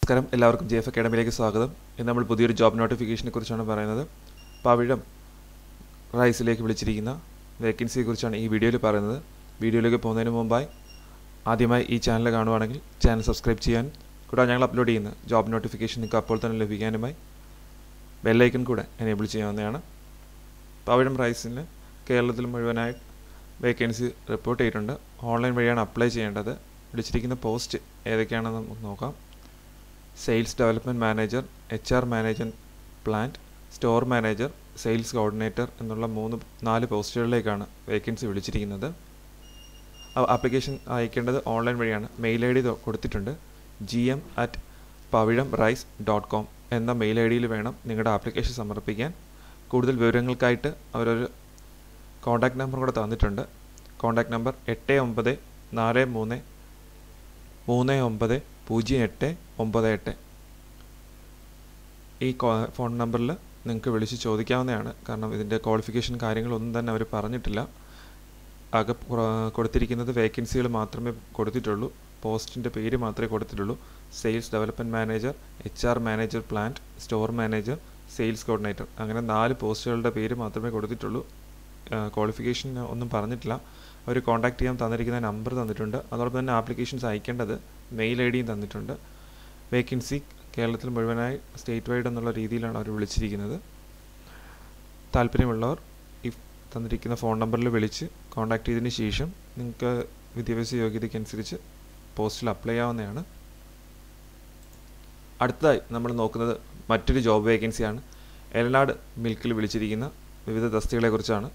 നമസ്കാരം എല്ലാവർക്കും J F അക്കാഡമിയിലേക്ക് സ്വാഗതം ഇന്ന് നമ്മൾ പുതിയൊരു ജോബ് നോട്ടിഫിക്കേഷനെ കുറിച്ചാണ് പറയുന്നത് പവിഴം റൈസിലേക്ക് വിളിച്ചിരിക്കുന്ന വേക്കൻസിയെ കുറിച്ചാണ് ഈ വീഡിയോയിൽ പറയുന്നത് വീഡിയോയിലേക്ക് പോകുന്നതിന് മുമ്പായി ആദ്യമായി ഈ ചാനൽ കാണുവാണെങ്കിൽ ചാനൽ സബ്സ്ക്രൈബ് ചെയ്യാൻ കൂടാതെ ഞങ്ങൾ അപ്ലോഡ് ചെയ്യുന്ന ജോബ് നോട്ടിഫിക്കേഷൻ നിങ്ങൾക്ക് അപ്പോൾ തന്നെ ലഭിക്കാനുമായി ബെല്ലൈക്കൺ കൂടെ എനേബിൾ ചെയ്യാവുന്നതാണ് പവിഴം റൈസിന് കേരളത്തിൽ മുഴുവനായി വേക്കൻസി റിപ്പോർട്ട് ചെയ്തിട്ടുണ്ട് ഓൺലൈൻ വഴിയാണ് അപ്ലൈ ചെയ്യേണ്ടത് വിളിച്ചിരിക്കുന്ന പോസ്റ്റ് ഏതൊക്കെയാണെന്ന് നമുക്ക് നോക്കാം sales development manager H R manager plant store manager sales coordinator എന്നുള്ള മൂന്ന് നാല് പോസ്റ്റുകളിലേക്കാണ് വേക്കൻസി വിളിച്ചിരിക്കുന്നത് ആപ്ലിക്കേഷൻ അയക്കേണ്ടത് ഓൺലൈൻ വഴിയാണ് മെയിൽ ഐ ഡി കൊടുത്തിട്ടുണ്ട് G M at Pavizham rice dot com എന്ന മെയിൽ ഐ ഡിയിൽ വേണം നിങ്ങളുടെ ആപ്ലിക്കേഷൻ സമർപ്പിക്കാൻ കൂടുതൽ വിവരങ്ങൾക്കായിട്ട് അവരൊരു കോൺടാക്ട് നമ്പർ കൂടെ തന്നിട്ടുണ്ട് കോൺടാക്ട് നമ്പർ എട്ട് ഒമ്പത് നാല് മൂന്ന് മൂന്ന് ഒമ്പത് പൂജ്യം എട്ട് ഒമ്പത് എട്ട് ഈ ഫോൺ നമ്പറിൽ നിങ്ങൾക്ക് വിളിച്ച് ചോദിക്കാവുന്നതാണ് കാരണം ഇതിൻ്റെ ക്വാളിഫിക്കേഷൻ കാര്യങ്ങളൊന്നും തന്നെ അവർ പറഞ്ഞിട്ടില്ല ആകെ കൊടുത്തിരിക്കുന്നത് വേക്കൻസികൾ മാത്രമേ കൊടുത്തിട്ടുള്ളൂ പോസ്റ്റിൻ്റെ പേര് മാത്രമേ കൊടുത്തിട്ടുള്ളൂ sales development manager H R manager plant store manager sales coordinator അങ്ങനെ നാല് പോസ്റ്റുകളുടെ പേര് മാത്രമേ കൊടുത്തിട്ടുള്ളൂ ക്വാളിഫിക്കേഷൻ ഒന്നും പറഞ്ഞിട്ടില്ല അവർ കോൺടാക്ട് ചെയ്യാൻ തന്നിരിക്കുന്ന നമ്പർ തന്നിട്ടുണ്ട് അതോടൊപ്പം തന്നെ ആപ്ലിക്കേഷൻസ് അയക്കേണ്ടത് മെയിൽ ഐ ഡിയും തന്നിട്ടുണ്ട് വേക്കൻസി കേരളത്തിൽ മുഴുവനായി സ്റ്റേറ്റ് വൈഡ് എന്നുള്ള രീതിയിലാണ് അവർ വിളിച്ചിരിക്കുന്നത് താല്പര്യമുള്ളവർ ഈ തന്നിരിക്കുന്ന ഫോൺ നമ്പറിൽ വിളിച്ച് കോൺടാക്ട് ചെയ്തതിന് ശേഷം നിങ്ങൾക്ക് വിദ്യാഭ്യാസ യോഗ്യതയ്ക്കനുസരിച്ച് പോസ്റ്റിൽ അപ്ലൈ ചെയ്യാവുന്നതാണ് അടുത്തതായി നമ്മൾ നോക്കുന്നത് മറ്റൊരു ജോബ് വേക്കൻസിയാണ് എലനാട് മിൽക്കിൽ വിളിച്ചിരിക്കുന്ന വിവിധ തസ്തികളെക്കുറിച്ചാണ്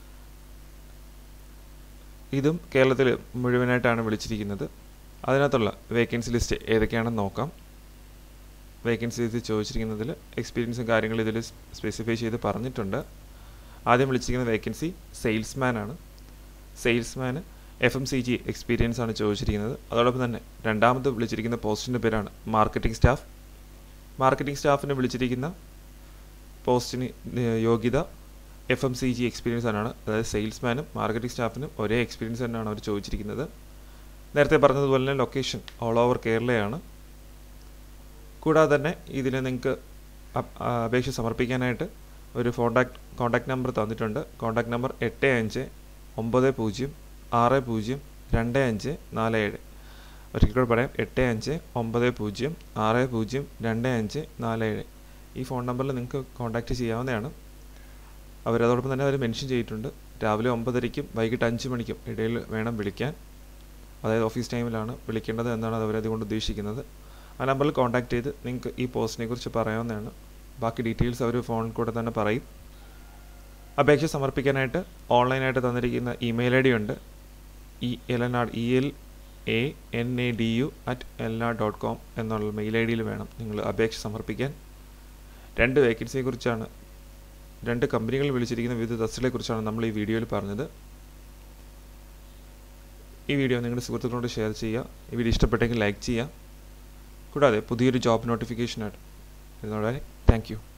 ഇതും കേരളത്തിൽ മുഴുവനായിട്ടാണ് വിളിച്ചിരിക്കുന്നത് അതിനകത്തുള്ള വേക്കൻസി ലിസ്റ്റ് ഏതൊക്കെയാണെന്ന് നോക്കാം വേക്കൻസി ലിസ്റ്റ് ചോദിച്ചിരിക്കുന്നതിൽ എക്സ്പീരിയൻസും കാര്യങ്ങളും ഇതിൽ സ്പെസിഫൈ ചെയ്ത് പറഞ്ഞിട്ടുണ്ട് ആദ്യം വിളിച്ചിരിക്കുന്ന വേക്കൻസി സെയിൽസ്മാൻ ആണ് സെയിൽസ്മാന് F M C G experience ആണ് ചോദിച്ചിരിക്കുന്നത് അതോടൊപ്പം തന്നെ രണ്ടാമത് വിളിച്ചിരിക്കുന്ന പോസ്റ്റിൻ്റെ പേരാണ് മാർക്കറ്റിംഗ് സ്റ്റാഫ് മാർക്കറ്റിംഗ് സ്റ്റാഫിന് വിളിച്ചിരിക്കുന്ന പോസ്റ്റിന് യോഗ്യത F M C G experience തന്നെയാണ് അതായത് സെയിൽസ്മാനും മാർക്കറ്റിംഗ് സ്റ്റാഫിനും ഒരേ എക്സ്പീരിയൻസ് തന്നെയാണ് അവർ ചോദിച്ചിരിക്കുന്നത് നേരത്തെ പറഞ്ഞതുപോലെ തന്നെ ലൊക്കേഷൻ ഓൾ ഓവർ കേരളയാണ് കൂടാതെ തന്നെ ഇതിൽ നിങ്ങൾക്ക് അപേക്ഷ സമർപ്പിക്കാനായിട്ട് ഒരു കോണ്ടാക്ട് കോണ്ടാക്ട് നമ്പർ തന്നിട്ടുണ്ട് കോണ്ടാക്ട് നമ്പർ എട്ട് അഞ്ച് ഒമ്പത് പൂജ്യം ആറ് പൂജ്യം രണ്ട് അഞ്ച് നാല് ഏഴ് ഒരിക്കൽ കൂടെ പറയാം എട്ട് അഞ്ച് ഒമ്പത് പൂജ്യം ആറ് പൂജ്യം രണ്ട് അഞ്ച് നാല് ഏഴ് ഈ ഫോൺ നമ്പറിൽ നിങ്ങൾക്ക് കോൺടാക്റ്റ് ചെയ്യാവുന്നതാണ് അവരതോടൊപ്പം തന്നെ അവർ മെൻഷൻ ചെയ്തിട്ടുണ്ട് രാവിലെ ഒമ്പതരയ്ക്കും വൈകിട്ട് അഞ്ച് മണിക്കും ഇടയിൽ വേണം വിളിക്കാൻ അതായത് ഓഫീസ് ടൈമിലാണ് വിളിക്കേണ്ടത് എന്നാണ് അവർ അതുകൊണ്ട് ഉദ്ദേശിക്കുന്നത് ആ നമ്പറിൽ കോൺടാക്ട് ചെയ്ത് നിങ്ങൾക്ക് ഈ പോസ്റ്റിനെ കുറിച്ച് പറയാവുന്നതാണ് ബാക്കി ഡീറ്റെയിൽസ് അവർ ഫോണിൽ കൂടെ തന്നെ പറയും അപേക്ഷ സമർപ്പിക്കാനായിട്ട് ഓൺലൈനായിട്ട് തന്നിരിക്കുന്ന ഇമെയിൽ ഐ ഡി ഉണ്ട് E L N R E L A N A D U at L R dot com എന്നുള്ള മെയിൽ ഐ ഡിയിൽ വേണം നിങ്ങൾ അപേക്ഷ സമർപ്പിക്കാൻ രണ്ട് വേക്കൻസിയെ കുറിച്ചാണ് രണ്ട് കമ്പനികൾ വിളിച്ചിരിക്കുന്ന വിവിധ തസ്തികളെക്കുറിച്ചാണ് നമ്മൾ ഈ വീഡിയോയിൽ പറഞ്ഞത് ഈ വീഡിയോ നിങ്ങളുടെ സുഹൃത്തുക്കളോട് ഷെയർ ചെയ്യുക ഈ വീഡിയോ ഇഷ്ടപ്പെട്ടെങ്കിൽ ലൈക്ക് ചെയ്യുക കൂടാതെ പുതിയൊരു ജോബ് നോട്ടിഫിക്കേഷനായിട്ട് വരുന്നതോടെ താങ്ക് യു